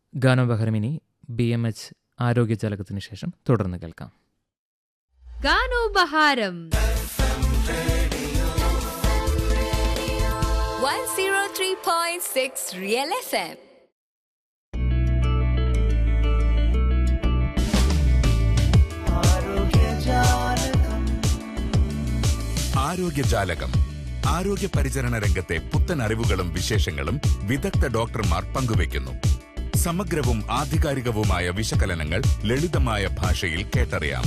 ഗാനോപഹരമിനി B M H ആരോഗ്യജാലകത്തിന് ശേഷം തുടർന്ന് കേൾക്കാം ഗാനോപഹാരം 103.6 Real FM. ആരോഗ്യജാലകം ആരോഗ്യ പരിചരണ രംഗത്തെ പുത്തൻ അറിവുകളും വിശേഷങ്ങളും വിദഗ്ധ ഡോക്ടർമാർ പങ്കുവയ്ക്കുന്നു സമഗ്രവും ആധികാരികവുമായ വിശകലനങ്ങൾ ലളിതമായ ഭാഷയിൽ കേട്ടറിയാം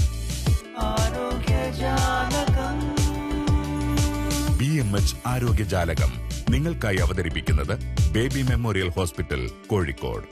ബി എം എച്ച് ആരോഗ്യജാലകം നിങ്ങൾക്കായി അവതരിപ്പിക്കുന്നത് ബേബി മെമ്മോറിയൽ ഹോസ്പിറ്റൽ കോഴിക്കോട്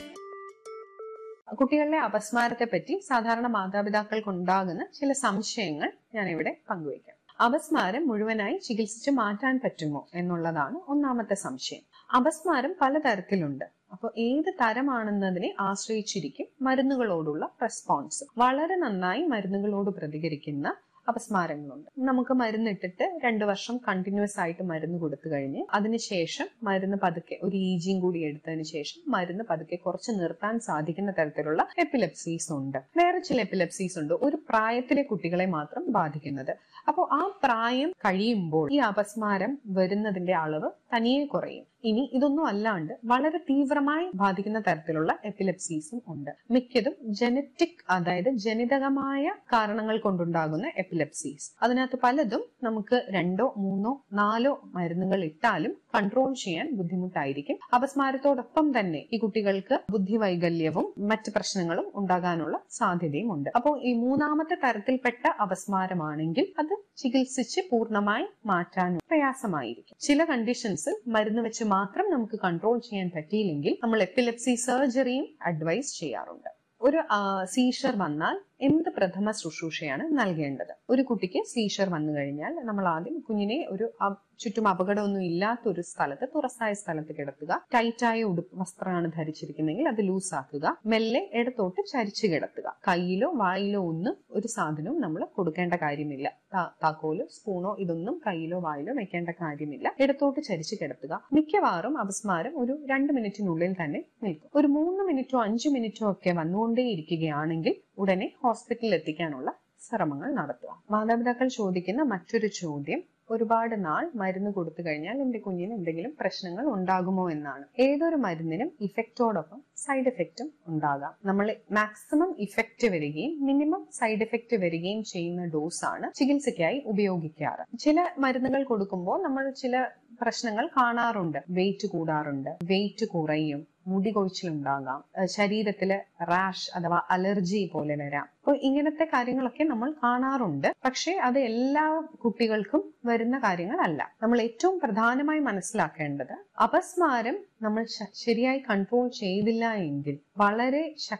കുട്ടികളിലെ അപസ്മാരത്തെ പറ്റി സാധാരണ മാതാപിതാക്കൾക്ക് ഉണ്ടാകുന്ന ചില സംശയങ്ങൾ ഞാൻ ഇവിടെ പങ്കുവയ്ക്കാം അപസ്മാരം മുഴുവനായി ചികിത്സിച്ച് മാറ്റാൻ പറ്റുമോ എന്നുള്ളതാണ് ഒന്നാമത്തെ സംശയം അപസ്മാരം പലതരത്തിലുണ്ട് അപ്പോൾ ഏത് തരമാണെന്നതിനെ ആശ്രയിച്ചിരിക്കും മരുന്നുകളോടുള്ള റെസ്പോൺസ് വളരെ നന്നായി മരുന്നുകളോട് പ്രതികരിക്കുന്ന അപസ്മാരങ്ങളുണ്ട് നമുക്ക് മരുന്നിട്ടിട്ട് രണ്ടു വർഷം കണ്ടിന്യൂസ് ആയിട്ട് മരുന്ന് കൊടുത്തു കഴിഞ്ഞ് അതിനുശേഷം മരുന്ന് പതുക്കെ ഒരു ഈജിയും കൂടി എടുത്തതിന് ശേഷം മരുന്ന് പതുക്കെ കുറച്ച് നിർത്താൻ സാധിക്കുന്ന തരത്തിലുള്ള എപ്പിലെപ്സീസ് ഉണ്ട് വേറെ ചില എപ്പിലെപ്സീസ് ഉണ്ട് ഒരു പ്രായത്തിലെ കുട്ടികളെ മാത്രം ബാധിക്കുന്നത് അപ്പോൾ ആ പ്രായം കഴിയുമ്പോൾ ഈ അപസ്മാരം വരുന്നതിന്റെ അളവ് തനിയെ കുറയും ഇനി ഇതൊന്നും അല്ലാണ്ട് വളരെ തീവ്രമായി ബാധിക്കുന്ന തരത്തിലുള്ള എപ്പിലെപ്സീസും ഉണ്ട് മിക്കതും ജനറ്റിക് അതായത് ജനിതകമായ കാരണങ്ങൾ കൊണ്ടുണ്ടാകുന്ന എപ്പിലെപ്സീസ് അതിനകത്ത് പലതും നമുക്ക് രണ്ടോ മൂന്നോ നാലോ മരുന്നുകൾ ഇട്ടാലും കൺട്രോൾ ചെയ്യാൻ ബുദ്ധിമുട്ടായിരിക്കും അപസ്മാരത്തോടൊപ്പം തന്നെ ഈ കുട്ടികൾക്ക് ബുദ്ധിവൈകല്യവും മറ്റ് പ്രശ്നങ്ങളും ഉണ്ടാകാനുള്ള സാധ്യതയും ഉണ്ട് അപ്പോൾ ഈ മൂന്നാമത്തെ തരത്തിൽപ്പെട്ട അപസ്മാരമാണെങ്കിൽ അത് ചികിത്സിച്ച് പൂർണ്ണമായി മാറ്റാനും പ്രയാസമായിരിക്കും ചില കണ്ടീഷൻസിൽ മരുന്ന് വെച്ച് മാത്രം നമുക്ക് കൺട്രോൾ ചെയ്യാൻ പറ്റിയില്ലെങ്കിൽ നമ്മൾ എപ്പിലെപ്സി സർജറിയും അഡ്വൈസ് ചെയ്യാറുണ്ട് ഒരു സീഷർ വന്നാൽ എന്ത് പ്രഥമ ശുശ്രൂഷയാണ് നൽകേണ്ടത് ഒരു കുട്ടിക്ക് സീഷർ വന്നു കഴിഞ്ഞാൽ നമ്മൾ ആദ്യം കുഞ്ഞിനെ ഒരു ചുറ്റും അപകടമൊന്നും ഇല്ലാത്ത ഒരു സ്ഥലത്ത് തുറസായ സ്ഥലത്ത് കിടത്തുക ടൈറ്റായ ഉടുപ്പ് വസ്ത്രമാണ് ധരിച്ചിരിക്കുന്നെങ്കിൽ അത് ലൂസ് ആക്കുക മെല്ലെ ഇടത്തോട്ട് ചരിച്ചു കിടത്തുക കയ്യിലോ വായിലോ ഒന്നും ഒരു സാധനവും നമ്മൾ കൊടുക്കേണ്ട കാര്യമില്ല താക്കോലോ സ്പൂണോ ഇതൊന്നും കയ്യിലോ വായിലോ വെക്കേണ്ട കാര്യമില്ല ഇടത്തോട്ട് ചരിച്ചു കിടത്തുക മിക്കവാറും അപസ്മാരം ഒരു രണ്ട് മിനിറ്റിനുള്ളിൽ തന്നെ നിൽക്കും ഒരു മൂന്ന് മിനിറ്റോ അഞ്ചു മിനിറ്റോ ഒക്കെ വന്നുകൊണ്ടേയിരിക്കുകയാണെങ്കിൽ ഉടനെ ഹോസ്പിറ്റലിൽ എത്തിക്കാനുള്ള ശ്രമങ്ങൾ നടത്തുക മാതാപിതാക്കൾ ചോദിക്കുന്ന മറ്റൊരു ചോദ്യം ഒരുപാട് നാൾ മരുന്ന് കൊടുത്തു കഴിഞ്ഞാൽ എന്റെ കുഞ്ഞിന് എന്തെങ്കിലും പ്രശ്നങ്ങൾ ഉണ്ടാകുമോ എന്നാണ് ഏതൊരു മരുന്നിനും ഇഫക്റ്റോടൊപ്പം സൈഡ് എഫക്റ്റും ഉണ്ടാകാം നമ്മൾ മാക്സിമം ഇഫക്റ്റ് വരികയും മിനിമം സൈഡ് എഫക്റ്റ് വരികയും ചെയ്യുന്ന ഡോസ് ആണ് ചികിത്സയ്ക്കായി ഉപയോഗിക്കാറ് ചില മരുന്നുകൾ കൊടുക്കുമ്പോൾ നമ്മൾ ചില പ്രശ്നങ്ങൾ കാണാറുണ്ട് വെയിറ്റ് കൂടാറുണ്ട് വെയിറ്റ് കുറയും മുടി കൊഴിച്ചിലുണ്ടാകാം ശരീരത്തില് റാഷ് അഥവാ അലർജി പോലെ വരാം അപ്പോൾ ഇങ്ങനത്തെ കാര്യങ്ങളൊക്കെ നമ്മൾ കാണാറുണ്ട് പക്ഷേ അത് എല്ലാ കുട്ടികൾക്കും വരുന്ന കാര്യങ്ങളല്ല നമ്മൾ ഏറ്റവും പ്രധാനമായി മനസ്സിലാക്കേണ്ടത് അപസ്മാരം നമ്മൾ ശരിയായി കൺട്രോൾ ചെയ്തില്ല എങ്കിൽ വളരെ